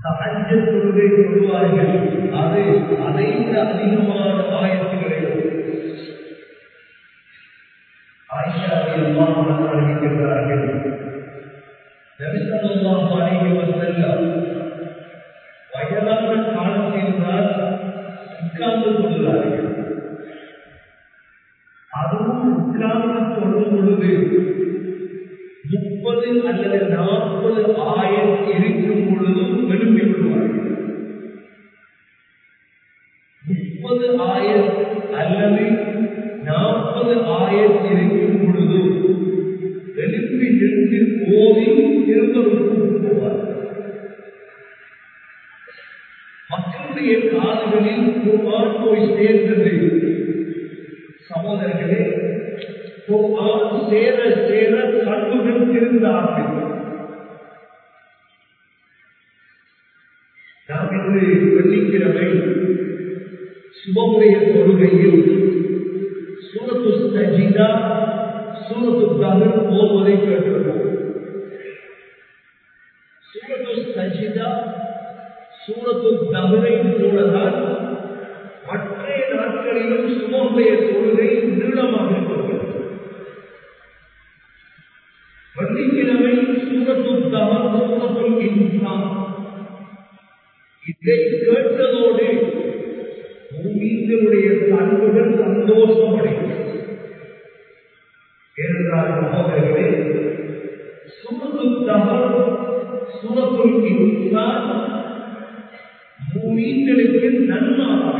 தஹஜ்ஜத் தொழுகை சொல்வார்கள் அது அதை விட அதிகமான ஆயத்துக்களை ஆயிஷா அல்லாஹ் அறிவிக்கின்றார்கள் நபி ஸல்லல்லாஹு அலைஹி வஸல்லம் வயதான காலத்தில் தான் உட்கார்ந்து கொள்கிறார்கள் அதுவும் உட்கார்ந்து கொள்ளும் பொழுது முப்பது அல்லது நாற்பது ஆயிரம் இருக்கும் பொழுதும் விரும்பி விடுவார்கள் முப்பது ஆயிரம் அல்லது நாற்பது ஆயிரம் இருக்கும் பொழுதும் எழுப்பி நிறுத்தி போதி திரும்ப ருக்கு போவார்கள் மக்களுடைய காதுகளில் குர்ஆன் போய் சேர்ந்தது சகோதரர்களே குர்ஆன் சேர சேர கண்புகள் இருந்தார்கள் நாம் இன்று வெள்ளிக்கிழமை சுபமுடைய தொழுகையில் சூரத்து சஜிதா சூரத்து தகர் போவதை கேட்டிருக்கோம் சூரத்து சஜிதா சூரத்து தகரை போலதான் மற்ற நாட்களிலும் சுமமுடைய தொழுகை நீளமாக இருக்கிறது வெள்ளிக்கிழமை சூரத்து தகர் சூரத்துல் இன்சான் இதை கேட்டதோடு பூமிகளுடைய கண்புகள் சந்தோஷம் அடைகிறது ஏனென்றால் சகோதரர்களே சூரத்து தகர் சூரத்துல் இன்சான் பூமிகளுக்கு நன்மாக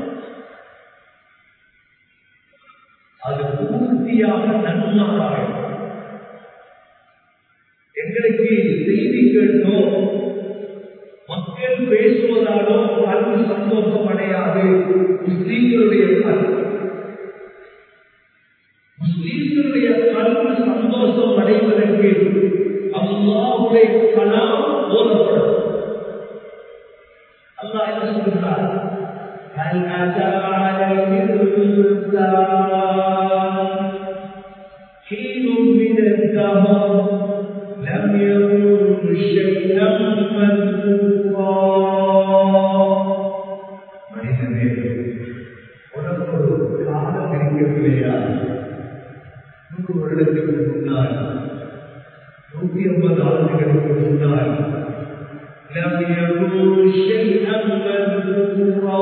அது பூர்த்தியாக நன்மாக எங்களுக்கு செய்தி கேட்டோ மக்கள் பேசுவதாலோ கல்வி சந்தோஷம் அடையாது முஸ்லீம்களுடைய கல்வி முஸ்லீம்களுடைய கல்வி சந்தோஷம் அடைவதற்கு அல்லாவுடைய கலாம் போதப்படும் அல்லாஹ் என்ன சொல்கிறார் هل أتى على الإنسان حين من الدهر لم يكن شيئا مذكورا மனிதனே உனக்கு ஒரு காலம் இருக்கவில்லையா நூறு வருடத்துக்கு முன்னால் நூத்தி ஐம்பது ஆண்டுகளுக்கு முன்னால் لم يكن شيئا مذكورا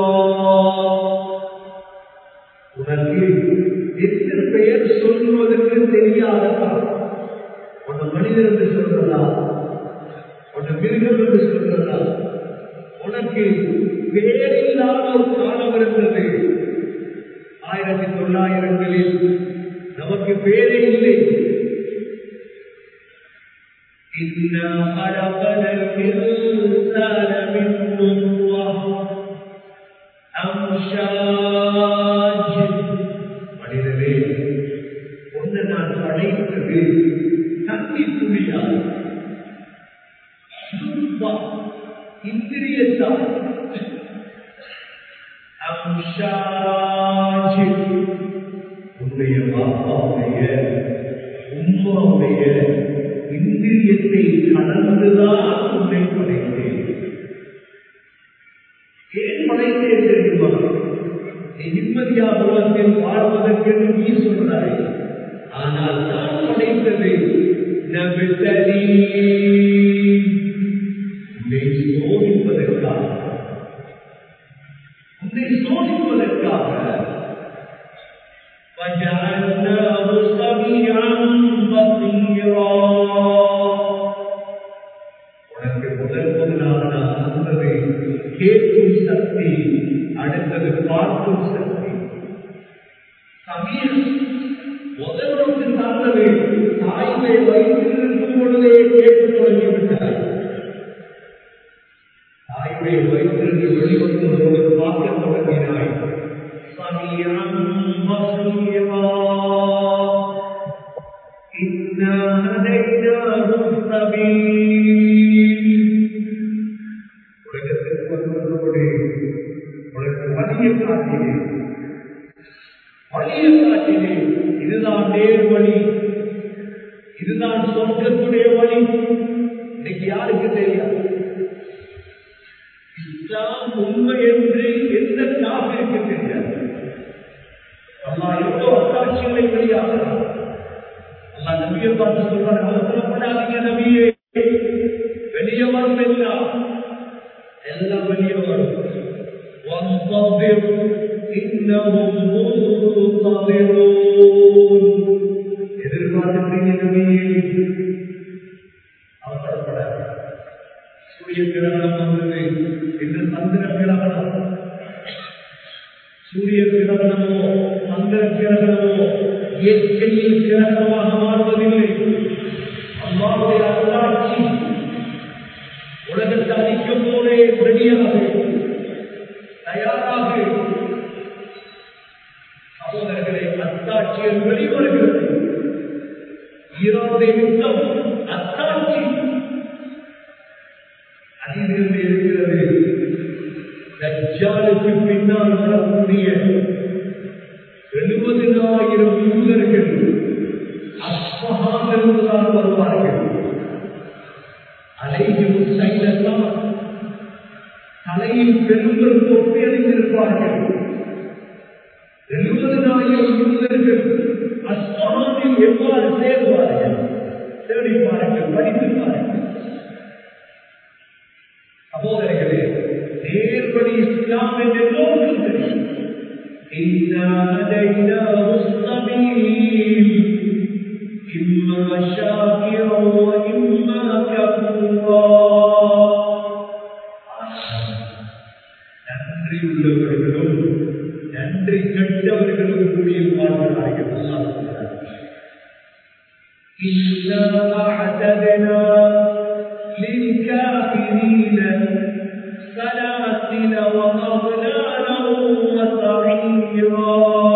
உனக்கு எத்தனை பெயர் சொல்வதற்கு தெரியாததா உன்னை மனிதன் என்று சொல்றதா உன்னை மிருகம் என்று சொல்றதா உனக்கு பேரில்லாத ஒரு காலம் இருந்தது ஆயிரத்தி தொள்ளாயிரங்களில் நமக்கு பேரே இல்லை إنا خلقنا الإنسان من نطفة أمشاج மனிதனே உன்னை நான் படைத்தது தண்ணி துளியால் சுப்பா இந்திரியத்தால் அம்ஷாஜி உன்னுடைய பாப்பாவுடைய உம்மாவுடைய இந்திரியத்தை கடந்துதான் உன்னை படைத்தேன் ஏன் படைத்தேன் தெரியுமா நீ நிம்மதியா உலகத்தில் வாழ்வதற்கு நீ சொல்றாய் ஆனால் நான் படைத்தது நபித்தனி உன்னை சோதிப்பதற்காக உன்னை சோதிப்பதற்காக وجعلناه سميعا بصيرا உனக்கு முதல் முதலாக நான் தந்தது கேட்கும் சக்தி அடுத்தது பார்க்கும் சக்தி சமீர் முதலுக்கு தந்தது தாய்மை வயிற்றிருக்கும் பொழுதே கேட்டு தொடங்கிவிட்டாய் தாய்மை வயிற்றிற்கு வெளிவந்ததோடு பார்க்க தொடங்கினாய் سميعا بصيرا إنا هديناه السبيل உலகத்திற்கு வந்ததோடு உனக்கு வழியை காட்டினேன் வழியை காட்டினேன் இதுதான் நேர் வழி இதுதான் சொர்க்கத்துடைய வழி இன்னைக்கு யாருக்கு தெரியாது இஸ்லாம் உண்மை என்று எந்த காப்பிற்கு தெரியாது அல்லா எவ்வளவு அத்தாட்சிகளை வெளியாகிறார் அல்லா நபியை பார்த்து சொல்றாரு அவசரப்படாதீங்க நபியே வெளியே வரும் எல்லாம் எல்லாம் வெளியே வரும் وانتظر إنهم منتظرون எதிர்பார்க்கிறீங்க நபியே அவசரப்படாது சூரிய கிரகணம் வந்தது என்று சந்திர கிரகணம் சூரிய கிரகணமோ சந்திர கிரகணமோ இயற்கையில் கிரகணமாக மாறுவதில்லை அம்மாவுடைய அல்லாட்சி உலகத்தை அழிக்கும் போதே ரெடியாக தயாராக சகோதரர்களை அத்தாட்சியில் வெளிவருகிறது ஈரோடைய யுத்தம் அத்தாட்சி அதிலிருந்து இருக்கிறது தஜ்ஜாலுக்கு பின்னால் வரக்கூடிய எழுபதினாயிரம் யூதர்கள் அஸ்மகாமிருந்துதான் வருவார்கள் அலையும் சைலத்தான் தலையில் பெரும்பெரும் தொப்பி அணிந்திருப்பார்கள் எழுபதினாயிரம் யூதர்கள் அஸ்மகாமில் எவ்வாறு சேர்வார்கள் தேடிப்பார்கள் படித்திருப்பார்கள் சகோதரர்களே நேர்வழி இஸ்லாம் என்று எல்லோருக்கும் தெரியும் إنا هديناه السبيل إما شاكرا وإما كفورا நன்றி உள்ளவர்களும் நன்றி கெட்டவர்களும் கூடிய வாழ்கிறார்கள் அல்லாஹ் சொல்கிறார். إنا أعتدنا للكافرين سلاسل وأغلالا وسعيرا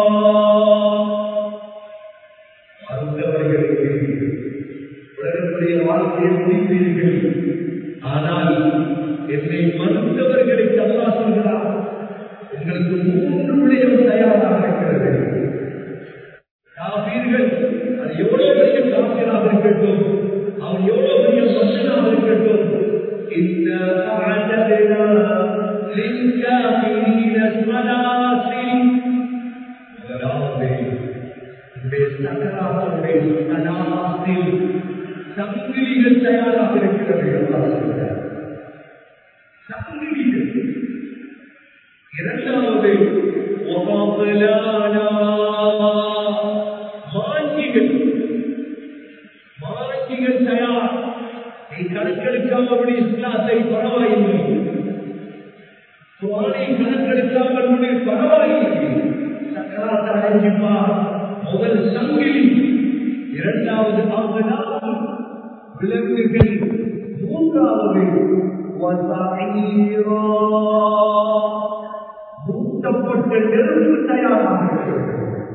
மறுத்தவர்களுக்கு உலகத்துடைய வாழ்க்கையை முடிப்பீர்கள் ஆனால் என்னை மறுத்தவர்களுக்கு அல்லா சொல்கிறார் உங்களுக்கு மூன்று விடயம் தயாராக இருக்கிறது காபீர்கள் அது எவ்வளவு பெரிய காபீராக இருக்கட்டும் அவன் எவ்வளவு பெரிய மன்னனாக இருக்கட்டும் இந்த அழகனா للكافرين سلاسل முதலாவது உங்களுடைய சக்கராவுடைய சலாசில் சங்கிலிகள் தயாராக இருக்கிறது அல்லாஹ் சொல்கிறார். சங்கிலிகள் இரண்டாவது وَقَبْلَنَا மாஞ்சிகள் மாஞ்சிகள் தயார் நீ கணக்கெடுக்காமபடி இஸ்லாத்தை பரவாயில்லை குரானை கணக்கெடுக்காமபடி பரவாயில்லை சக்கராத்தை அடைஞ்சிப்பா முதல் சங்கிலி இரண்டாவது ஆவலாவது விலங்குகள் மூன்றாவது வசாயிரா. மூட்டப்பட்ட நெருப்பு தயாராக இருக்கிறது.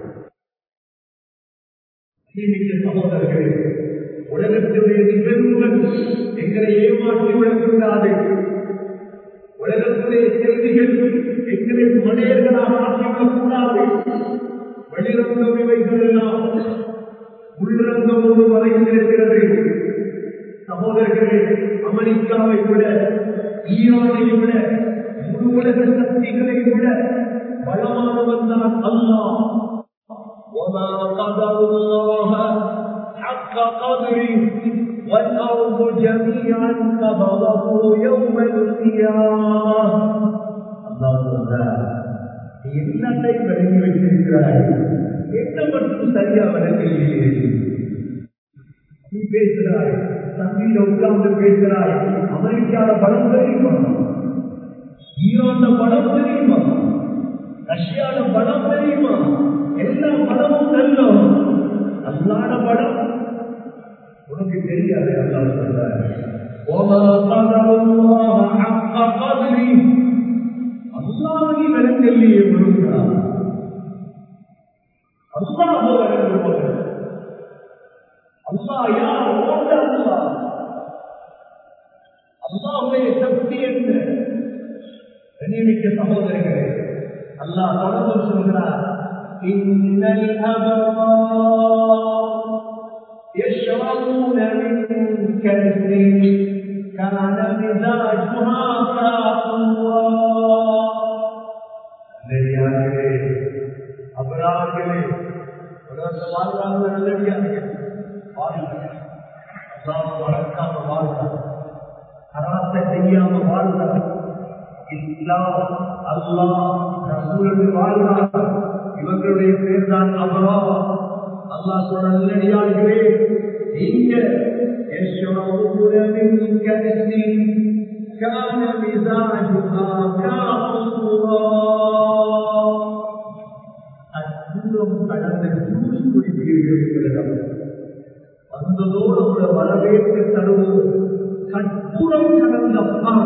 சீமிக்க சகோதரர்களே உலகத்துடைய நிகழ்வுகள் எங்களை ஏமாற்றி விடக்கூடாது உலகத்துடைய செய்திகள் எங்களை மனிதர்களாக ஆக்கிவிடக்கூடாது வெளிரங்கம் இவைகள் எல்லாம் உள்ளரங்கம் ஒன்று வரைந்திருக்கிறது சகோதரர்களே அமெரிக்காவை விட ஈரானை விட முழு உலக சக்திகளை விட பலமானவன் தான் அல்லாஹ் وما قدر الله حق قدره والأرض جميعا قبضه يوم القيامة الله சொல்றார் நீ என்னத்தை விளங்கி வைத்திருக்கிறாய் என்ன மட்டும் சரியா விளங்கலையே நீ பேசுகிறாய் சந்தியில உட்கார்ந்து பேசுகிறாய் அமெரிக்கால படம் தெரியுமா ஈரான்ல படம் தெரியுமா ரஷ்யால படம் தெரியுமா எல்லா படமும் தெரியும் அல்லாத படம் உனக்கு தெரியாது அல்லாஹ் சொல்றார் وما قدر الله حق قدره அல்லாஹ்வை விளங்கலையே முழுங்கா அல்லாஹ் விளங்குவது அல்லாஹ் யார் ஓட்ட அல்லாஹ் அல்லாஹ்வுடைய சக்தி என்ன கண்ணியமிக்க சகோதரர்களே அல்லாஹ் தொடர்ந்து சொல்கிறார் إن الأبرار يشربون من كأس كان مزاجها كافورا செய்யாம வாழ்ந்தார் இஸ்லாம் அல்லாஹ் ரசூலுக்கு வாழ்ந்தார் இவர்களுடைய பேர் தான் அபரா அல்லாஹ் சொல்ற நல்லடியார்களே நீங்க يشربون من كأس كان مزاجها كافورا அற்புதம் கடந்த ஜூஸ் குடிப்பீர்கள் வந்ததோடு உங்களை வரவேற்று தருவோம் கற்பூரம் கடந்த பான்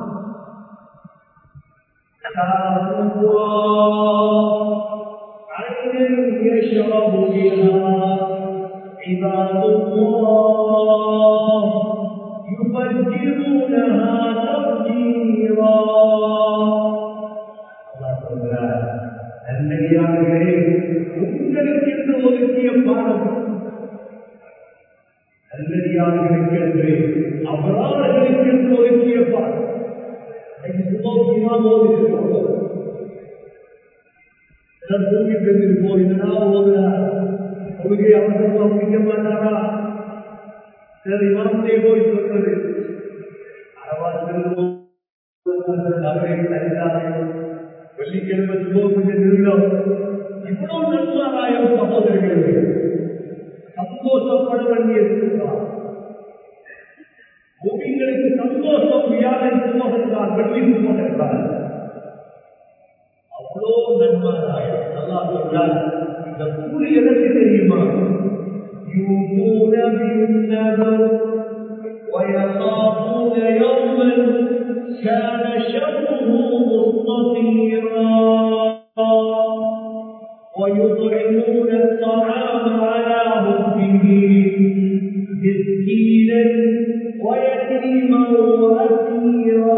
عين يشرب بها عباد الله يفجرونها تفجيرا நல்லடியார்களே உங்களுக்கு என்று ஒதுக்கிய பாடம் நல்லடியார்களுக்கு என்று அபராதர்களுக்கு என்று ஒதுக்கிய பாடம் தூங்கிட்டு இருப்போம் இதெல்லாம் ஓதுறார் கொள்கை அவசரமா முடிக்க மாட்டாரா சிலர் இமாமத்தை போய் சொல்றது வெள்ளிக்கிழமை சுபோக்கு நிறுவனம் இவ்வளவு நன்மாராயம் சகோதரர்களே சந்தோஷப்பட வேண்டியிருக்கிறார் பூமிங்களுக்கு சந்தோஷம் வியாழன் சுமகின்றார் வெள்ளி சுமகின்றார் அவ்வளோ நன்மாராயம் நல்லா சொல்றார் இந்த கூலி எதற்கு தெரியுமா يوفون بالنذر ويخافون يوما كان شره مستطيرا ويطعمون الطعام على حبه مسكينا ويتيما واسيرا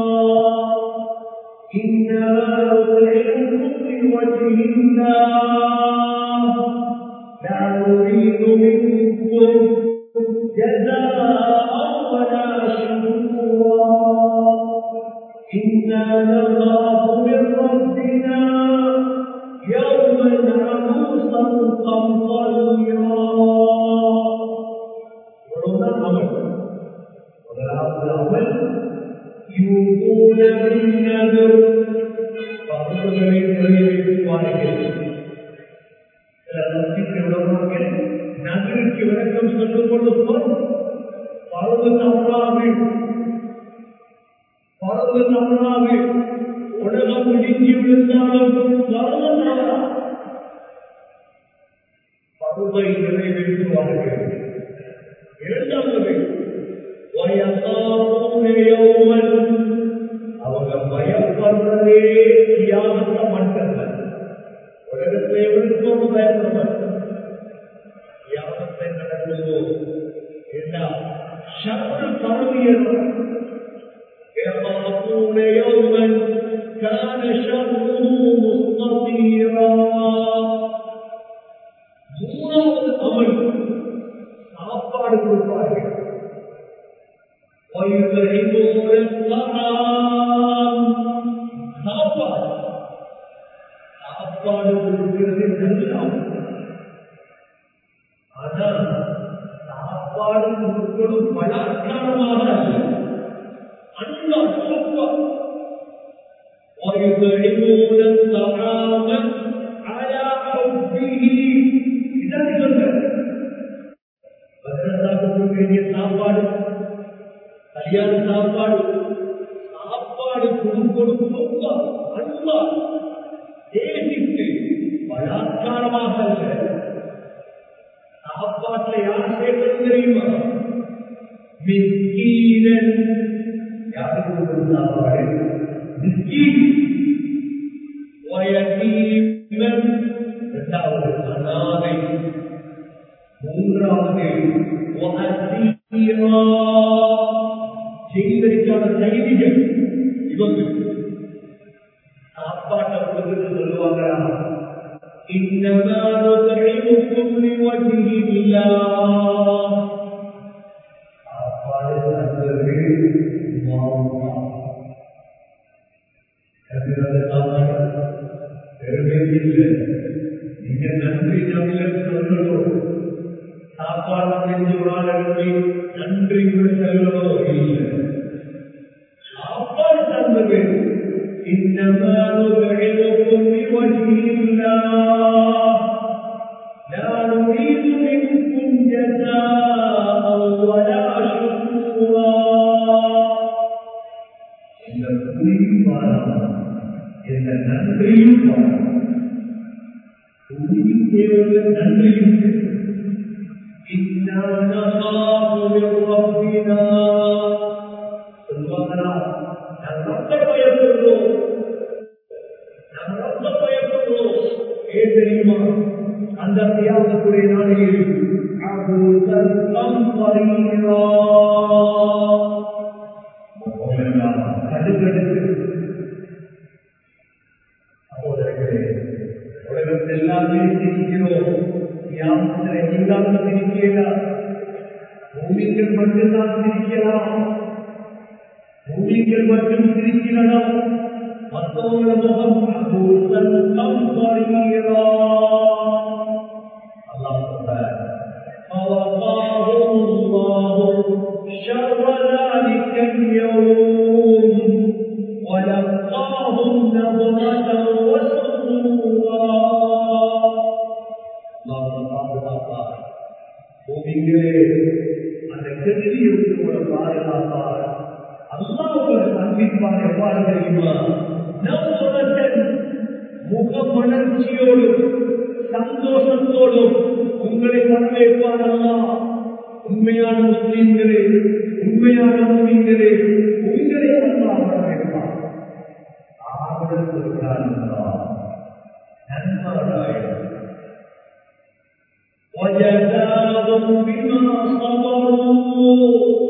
انما نطعمكم لوجه الله لا نريد منكم جزاء ولا شكورا إنا نخاف من ربنا يوما عبوسا قمطريرا ولولا العمل ولا العمل يوفون بالنذر فأخذوا நிறைவேற்றுவார்கள் நகருக்கு விளக்கம் சொல்லிக் கொடுப்போம் பருவ தமிழாவே பருவ தமிழாவே உலகம் இடிஞ்சு விழுந்தாலும் பருவ நாளா பருவை நிறைவேற்றுவார்கள் இரண்டாவது அவங்க பயப்படுறதே தியாகத்தை மட்டுமல்ல உலகத்தை எவருக்கும் பயப்படுவார் தியாகத்தை நடக்குதோ என்ன சற்று பரவியவர் يخافون يوما كان شره مستطيرا மூணாவது அமல் சாப்பாடு கொடுப்பார்கள் ويطعمون الطعام சாப்பாடு சாப்பாடு கொடுக்கிறது நல்லம் ஆனா சாப்பாடு கொடுப்பதும் பலாத்காரமாக அல்ல அன்பா சூப்பா ويطعمون الطعام على حبه இதற்கு சொல்றேன் பத்திரத்தாக்கு வேண்டிய சாப்பாடு கல்யாண சாப்பாடு சாப்பாடு கொடுக்கொடுக்கும் அன்பா தேசித்து பலாத்காரமாக அல்ல சாப்பாட்டில் யார் சேர்க்கிறது தெரியுமா மிஸ்கீனன் யாருக்கு கொடுக்கும் சாப்பாடு மிஸ்கீன் வயதீமன் இரண்டாவது அனாதை மூன்றாவது வஅசீரா செய்வதற்கான கைதிகள் இவங்க சாப்பாட்டை கொடுத்து சொல்லுவாங்க إنما نطعمكم لوجه الله சாப்பாடு தந்தது மாவுமா கதிரது சாப்பாடு பெருமை இல்லை நீங்க நன்றி தமிழர் சொல்லணும் சாப்பாடு செஞ்சு ஒரு ஆள் எழுதி நன்றி கூட செல்லவோ இல்லை சொன்னது إنما نطعمكم لوجه الله لا نريد منكم جزاء ولا شكورا இந்த புரியும் பாராமல் இந்த நன்றியும் பாராமல் புரியும் தேவையான நன்றியும் إنا نخاف من ربنا சொல்வாங்களா நான் ரொம்ப பயப்படுறோம் நான் ரொம்ப பயப்படுறோம் ஏன் தெரியுமா அந்த தியாகத்துடைய நாளையில் அபூதல் கம்பரீரா கடுகடுக்கு சகோதரர்களே உலகத்தில் எல்லாமே சிரிக்கிறோம் தியாகத்தில் நீங்காமல் சிரிக்கலாம் பூமிகள் மட்டும்தான் சிரிக்கலாம் பூமிகள் மட்டும் சிரிக்கலாம் மற்றவங்கள முகம் அபூதல் கம்பரீரா அல்லாஹ் சொல்றார் فوقاهم الله شر ذلك اليوم ولقاهم نظرة وسرورا الله பாதுகாப்பார் பூமிகளே அந்த கெதிரியை கூட பாதுகாப்பார் அல்லாஹ் உங்களை சந்திப்பார் எவ்வாறு தெரியுமா நவரத்தன் முகமலர்ச்சியோடும் சந்தோஷத்தோடும் உங்களை வரவேற்பார் அல்லாஹ் உண்மையான முஸ்லீம்களே உண்மையான முஸ்லீம்களே உங்களை அல்லாஹ் வரவேற்பார் ஆவல் சொல்கிறார் அல்லாஹ் நன்மாராயம் وجزاهم بما صبروا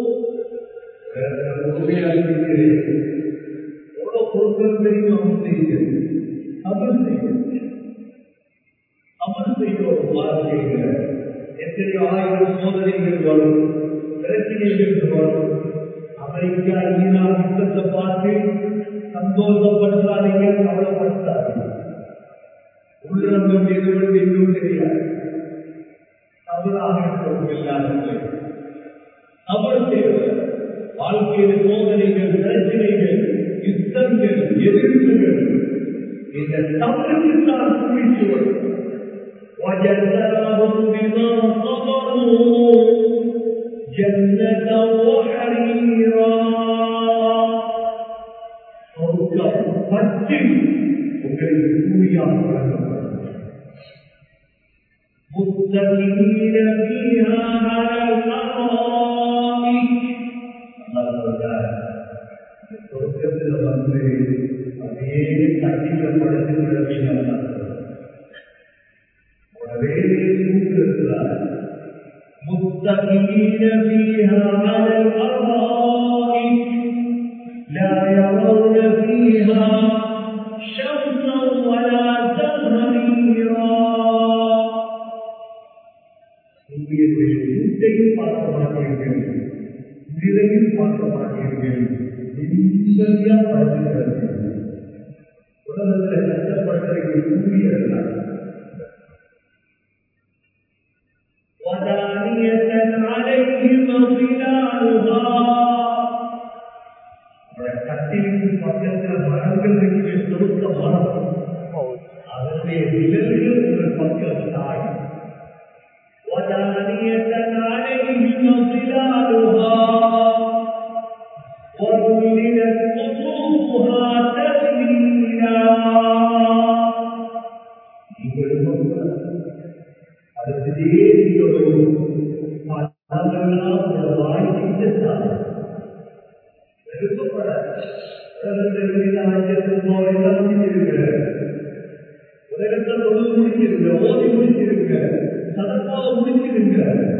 பொருட்கள் தெரியும் அமல் செய்கிறது அமல் செய்கிறது அமல் செய்கிறோம் வாழ்க்கையில் எத்தனையோ ஆயிரம் சோதனைகள் வரும் பிரச்சனைகள் வரும் அமெரிக்கா ஈரான் யுத்தத்தை பார்த்து சந்தோஷப்படுத்தாதீங்க கவலைப்படுத்தாதீங்க உள்ளரங்கம் எதுவும் இன்னும் தெரியாது தவறாக இருக்கும் எல்லாருமே அவர் தேவை வாழ்க்கையில் சோதனைகள் பிரச்சனைகள் யுத்தங்கள் எதிர்ப்புகள் இந்த தவறுக்கு தான் குறித்து வரும் وجزاهم بما صبروا جنة وحريرا சொர்க்கம் பற்றி உங்களுக்கு கூலியாக வழங்கப்படும் متكئين فيها على الأرائك الله சொல்றார் சொர்க்கத்தில் வந்து அப்படியே கட்டிக்கப்படுத்து விடவில்லை உடனே கூட்டிருக்கிறார் متكئين فيها على الأرائك لا يرون فيها شمسا ولا زمهريرا சூரியனுடைய சூட்டையும் பார்க்க மாட்டீர்கள் நிலையும் பார்க்க மாட்டீர்கள் நிம்மதியா பார்க்கிறது உலகத்தில் கஷ்டப்படுறதுக்கு சூரியன் ودانية عليهم ظلالها கட்டிலுக்கு பக்கத்தில் மரங்கள் இருக்கிற சொருக்க மரம் அதனுடைய நிழல்கள் உங்கள் பக்கம் தாய் ودانية عليهم ظلالها وذللت قطوفها تذليلا அதற்கு தேசியோடும் பலங்களாம் வாய்ப்பித்தார் விருப்பப்பட எல்லாம் முடிச்சிருக்க உலகத்தில் ஒன்று முடிச்சிருங்க ஓதி முடிச்சிருங்க சதப்பாவை முடிச்சிருங்க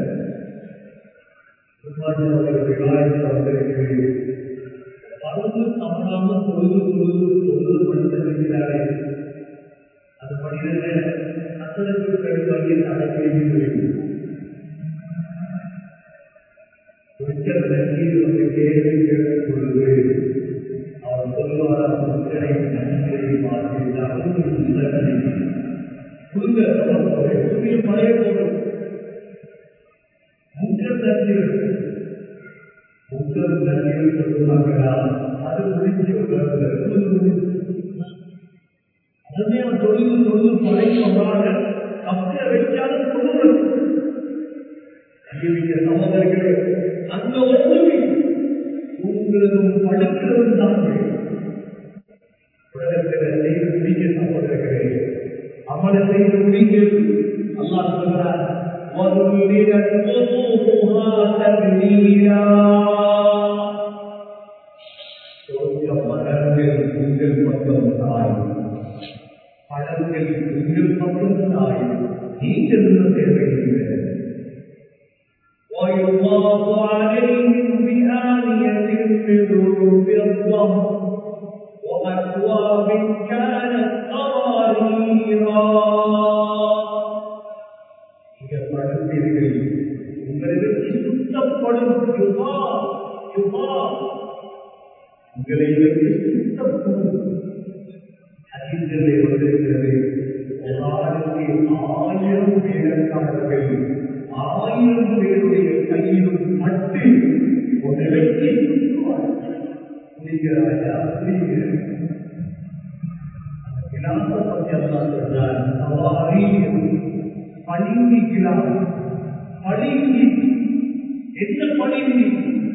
பறந்து தவறாம பொழுது பொழுது பொழுது படித்திருக்கிறாரே அது படிக்கிற அத்தனைக்கு கடிதம் அடைக்கிறீர்கள் உச்சர் நன்றியில் வந்து கேள்வி கேட்கும் பொழுது அவர் சொல்வார் முத்திரை நன்றியை பார்க்கிறார் புரிந்த புதிய பழைய பொருள் முக்கர் தண்ணீர் முக்கர் தண்ணீர் சொல்லுவாங்களா அது முடிஞ்சு உலகத்தில் அதுதான் தொழில் தொழில் பழையவராக கப்பில வச்சாலும் தொழில் அறிவிக்க சகோதரர்களே அந்த ஒன்றுமே உங்களதும் படுக்கிறதும் தான் உலகத்தில் செய்து முடிக்க சகோதரர்களே அமல செய்து முடிக்க அல்லாஹ் சொல்கிறார் وَذُلِّلَتْ قُطُوفُهَا تَذْلِيلًا சொர்க்க மலர்கள் உங்கள் பக்கம் தாய் பழங்கள் உங்கள் பக்கம் தாய் நீங்கள் தேவையில்லை ويطاف عليهم بآنية من فضة وأكواب كانت قواريرا இங்க படுத்தீர்கள் உங்களுக்கு சுத்தப்படும் யுகா யுகா உங்களை வைத்து சுத்தப்படும் அதிர்களை வந்திருக்கிறது ஒரு ஆளுக்கு ஆயிரம் வேலைக்காரர்கள் ஆயிரம் பேருடைய கையிலும் பட்டு ஒரு நிலைக்கு புரிகிறாயா புரியுது விலாச பத்தியெல்லாம் சொன்னார் அவ்வாறே பளிங்கிக்கிறார் பளிங்கி என்ன பளிங்கி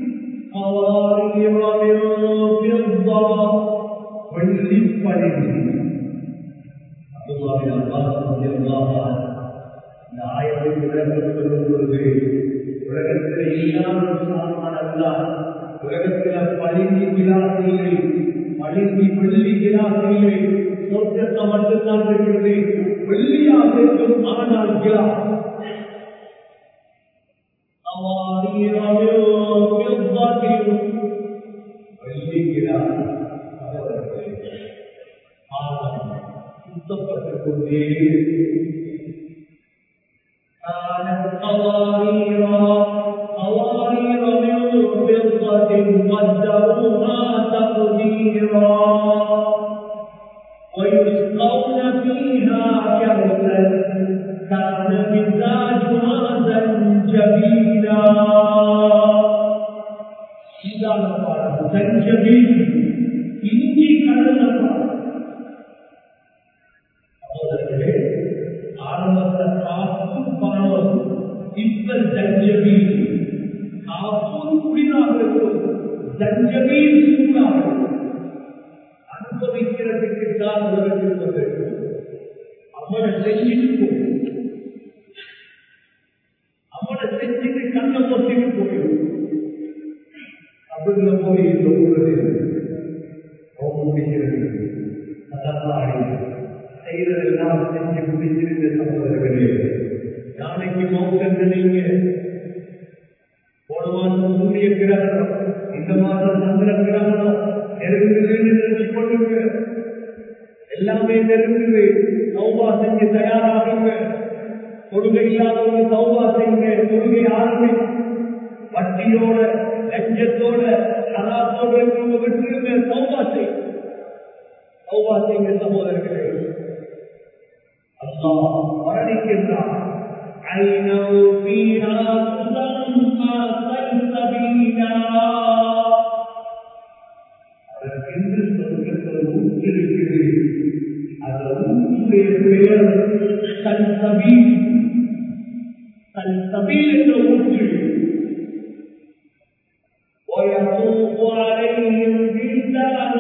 வெள்ளி பளிங்கி அப்துல்லாவின் அப்பாஸ் ரலியல்லாஹு அன்ஹு இந்த ஆயத்தை உலகம் சொல்லும் பொழுது உலகத்தில் இல்லாத ஒரு சாமான அல்ல உலகத்தில் பளிங்கி கிளாஸ் இல்லை பளிங்கி வெள்ளி கிளாஸ் இல்லை சொர்க்கத்தை மட்டும்தான் இருக்கிறது வெள்ளியாக இருக்கும் ஆனால் கிளாஸ் أوارير من فضة வெள்ளி கிளாஸ் சுத்தப்பட்டுக் கொண்டே كانت قواريرا قوارير من فضة قدروها تقديرا ويسقون فيها كأسا كان مزاجها زنجبيلا إذا نقال زنجبيل إني كلمة சகோதரர்களே ஆரம்பத்தில் காப்பும் பணமும் இப்ப ஜஞ்சபீல் காப்பும் குடிதாக இருக்கும் ஜஞ்சபீல் சூடாக இருக்கும் அனுபவிக்கிறதுக்கு தான் உலகத்தில் வந்திருக்கும் அவனை செஞ்சுட்டு போயிடும் அவனை செஞ்சுட்டு கண்ணை பொத்திட்டு போயிடும் அப்படிங்க போய் சொல்றது போக முடிகிறது அதற்காக செய்ததெல்லாம் செஞ்சு முடிச்சிருந்த சகோதரர்களே நாளைக்கு மௌக்கன்று நீங்க போன மாதம் சூரிய கிரகணம் இந்த மாதம் சந்திர கிரகணம் நெருங்குது கொள்ளுங்க எல்லாமே நெருங்குது சௌபா செஞ்சு தயாராகுங்க தொழுகை இல்லாதவங்க சௌபா செய்யுங்க தொழுகை ஆரம்பி வட்டியோட லட்சத்தோட ஹராத்தோட இருக்கிறவங்க விட்டுருங்க சௌபா செய்யுங்க சௌபா செய்யுங்க சகோதரர்களே அல்லாஹ் வர்ணிக்கின்றார் عينا فيها تسمى سلسبيلا அதற்கென்று சொர்க்கத்தில் ஊற்றிருக்கிறது அந்த ஊற்றுடைய பெயர் சல்சபி சல்சபி என்ற ஊற்று ويطوف عليهم بلدان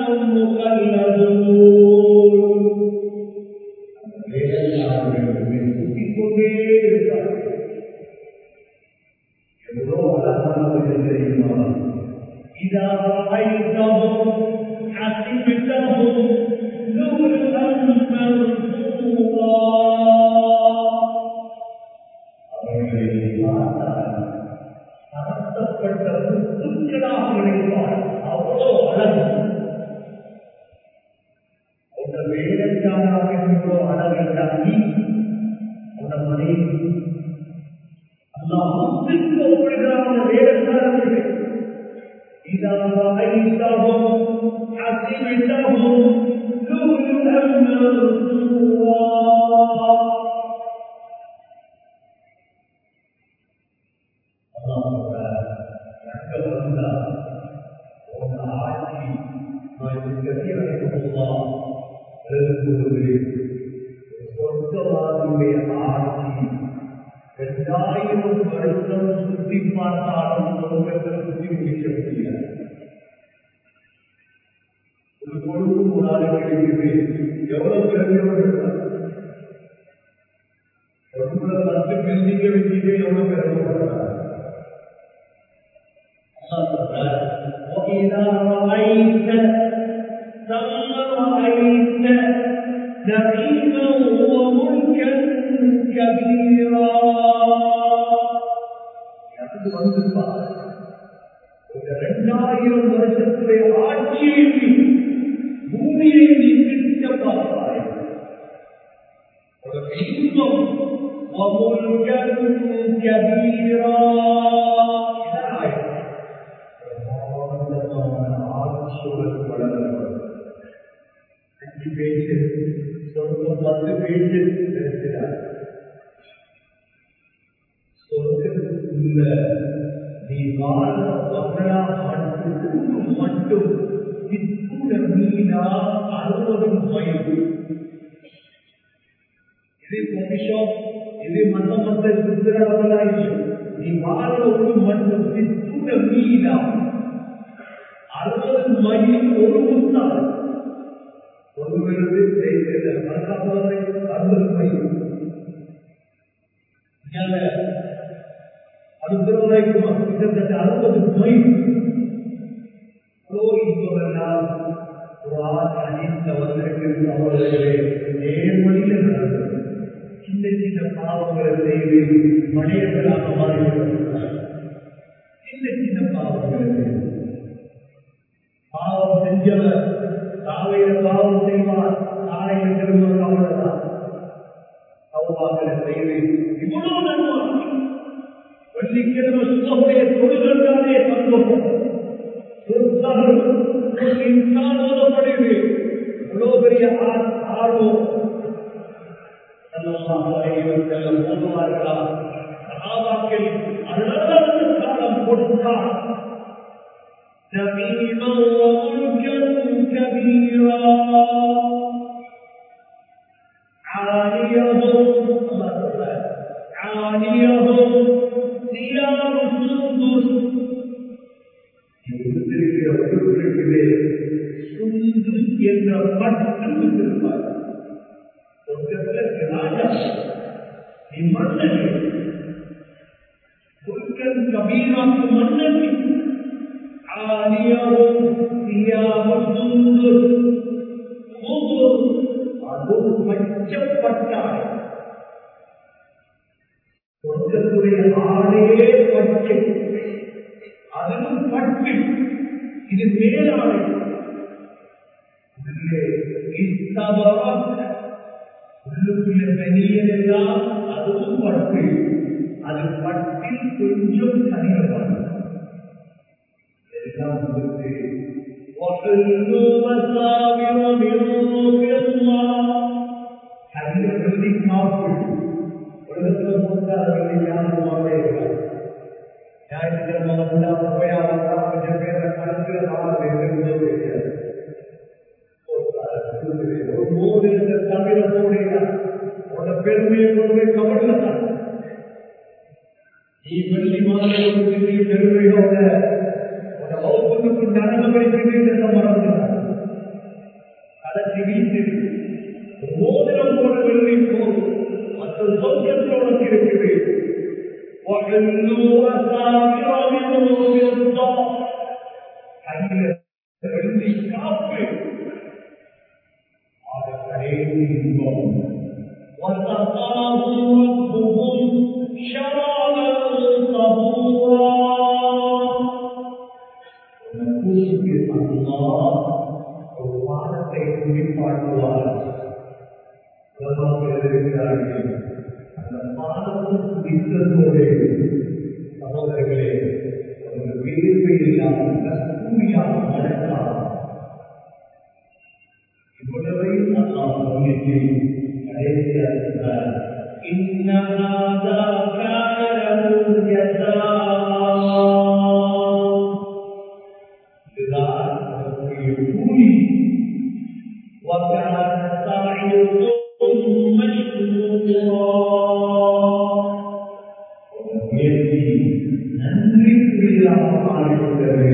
مخلدون கொண்டே இருப்பார்கள் எவ்வளோ அழகானது தெரியுமா إذا رأيتهم حسبتهم لؤلؤا منثورا அவர்களை பார்த்தால் நடத்தப்பட்ட முத்துக்களாக நினைப்பார் அவ்வளோ அழகு உங்க வேலைக்காராக எவ்வளோ அழகை தாக்கி உங்க மனைவி அல்லாஹ் முத்துக்கு ஒப்பிடுகிறாங்க வேலைக்காரர்கள் إذا رأيتهم حسبتهم لؤلؤا منثورا பொழுது சொர்க்கவாதியுடைய ஆட்சி இரண்டாயிரம் வருஷம் சுற்றி பார்த்தாலும் சொர்க்கத்தில் சுற்றி முடிக்க முடியாது ஒரு பொழுது ஒரு ஆளுக்கு இருக்குது எவ்வளவு பிறந்தவர்கள் ரொம்ப பத்து பில்டிங்க வச்சுட்டு எவ்வளவு பிறந்தவர்கள் وإذا رأيت ثم رأيت نعيما وملكا كبيرا எனக்கு வந்து பாரு இந்த இரண்டாயிரம் வருஷத்துடைய ஆட்சியை பூமியை நீ பிரிக்க பார்ப்பாய் ஒரு இன்பம் وملكا كبيرا ஆட்சியுடன் வளர்ந்தவர் அஞ்சு பேச்சு சொர்க்கம் பத்து பேச்சு இருக்கிறார் சொர்க்கத்துக்குள்ள நீ வாழ மகளா மட்டும் மட்டும் சித்துட மீனா அறுபது மைல் இது பொக்கிஷம் இது மத்த மத்த சுத்திரவர்களா நீ வாழ ஒரு மட்டும் சித்துட மீனா அறுபது மைல் ஒரு முத்தாள் ஒருவரது அறுபது மைல் அனுபவம் கிட்டத்தட்ட அறுபது மைல் இன்பமெல்லாம் குரான் அணிந்த வந்திருக்கின்ற அவர்களே நேர்வழியில் நடந்தது சின்ன சின்ன பாவங்களை செய்து மனிதர்களாக மாறிவிட்டார் சின்ன சின்ன பாவங்களை செய்து பாவம் செஞ்சவர் காலையில பாவம் செய்வார் காலையில திரும்ப கவலைதான் அவ்வாறு செய்து இவ்வளவு நன்மை வெள்ளிக்கிழமை சுகமுடைய தொழுகிறானே சந்தோஷம் இன்சான் ஓதப்படுது இவ்வளவு பெரிய ஆர்வம் ஓதுவார்களா சகாபாக்கள் அழகான காலம் கொடுத்தார் نعيما وملكا كبيرا عاليهم عاليهم ثياب سندس சுந்துஸ் என்ற பட்டம் இருப்பார் ராஜா நீ மன்னன் புல்கன் கபீராக்கு மன்னன் عاليهم ثياب سندس خضر அதுவும் பச்சப்பட்டாய் சொர்க்கத்துடைய ஆடையே பச்சை அதிலும் பட்டு இது மேலாடை உள்ளுக்குள்ள வெளியெல்லாம் அதுவும் பட்டு அது பட்டில் கொஞ்சம் கடினமான எல்லாம் கொடுத்து وحلوا مساور من الله حديث الذي كافر உலகத்தில் போட்டார்கள் யாரும் வாழ்கிறார் ஞாயிற்றுக்கிழமை வந்தா போய் அவன் கொஞ்சம் பேரை கலந்துல மாறு ஒரு மூணு தமிழ போடுகிறார் உன்னோட பெருமையை கொண்டு கவலை தான் நீ வெள்ளி மாதம் பெருமையோட வகுப்புக்கு நரகம் வைக்கின்ற மறந்துள்ளார் கடைசி வீட்டில் மோதிரம் போல வெள்ளி போல் மற்ற சொந்தத்தோடு இருக்குது வெள்ளி காப்பு وسقاهم ربهم شرابا طهورا கூசுக்கு அல்லா ஒரு பாடத்தை குறிப்பாட்டுவார் இருக்கிறார்கள் அந்த பாடத்தில் குறித்ததோடு சகோதரர்களே ஒரு வேர்வை இல்லாமல் கஸ்தூரியாக நடக்கலாம் இவ்வளவை அல்லா கவனித்து கடைசியாக சொன்னார் إن هذا كان له جزاء கூலி وكان முயற்சி நன்றிக்குரியதாக மாறிவிட்டது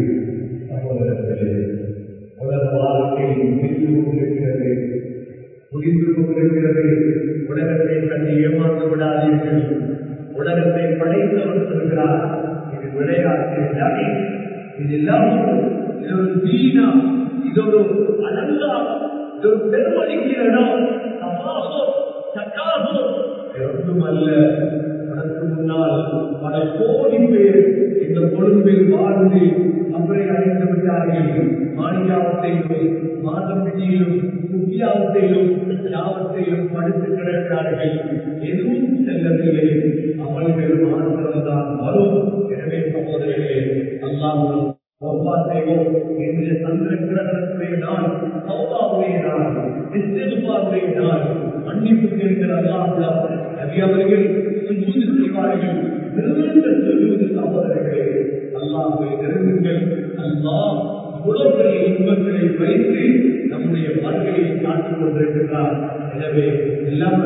சகோதரர்களே உலக வாழ்க்கை முடிந்து கொண்டிருக்கிறது முடிந்து கொண்டிருக்கிறது உலகத்தை கண்டு ஏமாந்து விடாதீர்கள் உலகத்தை படைத்தவர் சொல்கிறார் இது விளையாட்டு ஜாதி இது இல்லாமல் இது ஒரு தீனா இது ஒரு அலங்காரம் இது ஒரு பெருமதிக்கு இடம் சமாசோ சக்காசோ ஒன்றுமல்ல அதற்கு முன்னால் பல கோடி பேர் இந்த கொழும்பில் வாழ்ந்து அவரை அடைந்து விட்டார்கள் மாநிலாவத்தையிலும் மாதப்பட்டியிலும் குட்டியாவத்தையிலும் யாவத்தையிலும் படுத்து கிடக்கிறார்கள் எதுவும் செல்லவில்லை அவர்கள் மாத்திரம்தான் வரும் எனவே சகோதரர்களே அல்லாமல் ஒவ்வாத்தையும் இன்றைய சந்திர கிரகணத்துடைய நாள் சௌதாவுடைய நாள் இஸ்திருப்பாவுடைய நாள் மன்னிப்பு கேட்கிற அல்லாஹ் நபி அவர்கள் சுஜூது செய்வார்கள் நிறுவனங்கள் சொல்லுவது சகோதரர்களே அல்லாஹை நெருங்குங்கள் அல்லாஹ் இவ்வளவு பெரிய இன்பங்களை வைத்து நம்முடைய வாழ்க்கையை காட்டிக் கொண்டிருக்கிறார் எனவே எல்லாம்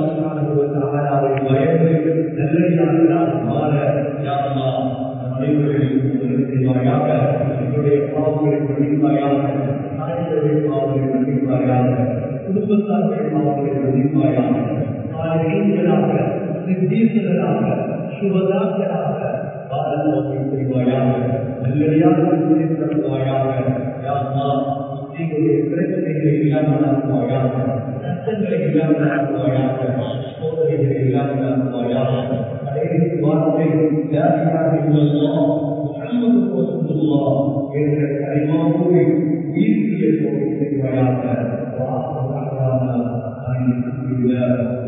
அல்லாஹ் பயந்து நல்லடியார்களால் மாற யாருமா அனைவரையும் செய்வாயாக என்னுடைய பாவங்களை மன்னிப்பாயாக தாய்களுடைய பாவங்களை மன்னிப்பாயாக குடும்பத்தார்கள் பாவங்களை மன்னிப்பாயாக ஆலயங்களாக சித்தீசர்களாக சுபதாக்களாக பாரதத்தை செய்வாயாக நல்லடியாக தருவாயாக யாருமா எங்களுடைய பிரச்சனைகளை இல்லாமல் ஆக்குவாயாக கஷ்டங்களை இல்லாமல் ஆக்குவாயாக சோதனைகளை இல்லாமல் ஆக்குவாயாக கடைசி வார்த்தை لا إله إلا الله محمد رسول الله என்ற கரிமாவோடு வீசிய போய் செய்வாயாக வாசல் அல்லாமல்